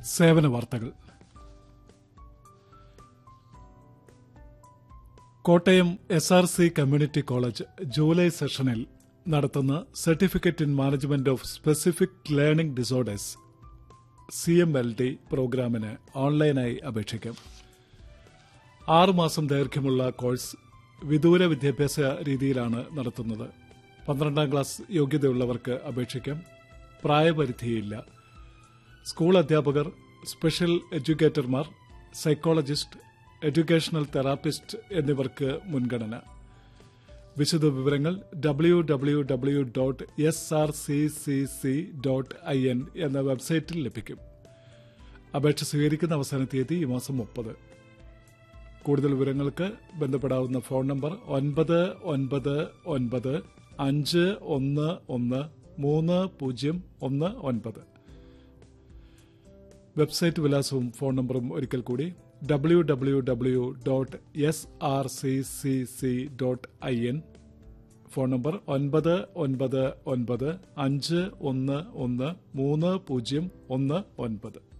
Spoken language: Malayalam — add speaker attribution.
Speaker 1: സേവന വാർത്തകൾ Kottayam S R C community college July സെഷനിൽ നടത്തുന്ന certificate in management of specific learning disorders C M L T പ്രോഗ്രാമിന് ഓൺലൈനായി അപേക്ഷിക്കാം ആറുമാസം ദൈർഘ്യമുള്ള കോഴ്സ് വിദൂര വിദ്യാഭ്യാസ രീതിയിലാണ് നടത്തുന്നത് പന്ത്രണ്ടാം ക്ലാസ് യോഗ്യതയുള്ളവർക്ക് അപേക്ഷിക്കാം പ്രായപരിധിയില്ല സ്കൂൾ അധ്യാപകർ സ്പെഷ്യൽ എഡ്യൂക്കേറ്റർമാർ സൈക്കോളജിസ്റ്റ് എഡ്യൂക്കേഷണൽ തെറാപ്പിസ്റ്റ് എന്നിവർക്ക് മുൻഗണന വിശദ വിവരങ്ങൾ W W W dot S R C C C dot I N എന്ന വെബ്സൈറ്റിൽ ലഭിക്കും അപേക്ഷ സ്വീകരിക്കുന്ന അവസാന തീയതി ഈ മാസം മുപ്പത് കൂടുതൽ വിവരങ്ങൾക്ക് ബന്ധപ്പെടാവുന്ന ഫോൺ നമ്പർ ഒൻപത് ഒൻപത് ഒൻപത് അഞ്ച് ഒന്ന് ഒന്ന് മൂന്ന് പൂജ്യം ഒന്ന് ഒൻപത് വെബ്സൈറ്റ് വിലാസവും ഫോൺ നമ്പറും ഒരിക്കൽ കൂടി W W W dot S R C C C dot I N phone number ഒൻപത് ഒൻപത് ഒൻപത് അഞ്ച് ഒന്ന് ഒന്ന് മൂന്ന് പൂജ്യം ഒന്ന് ഒൻപത്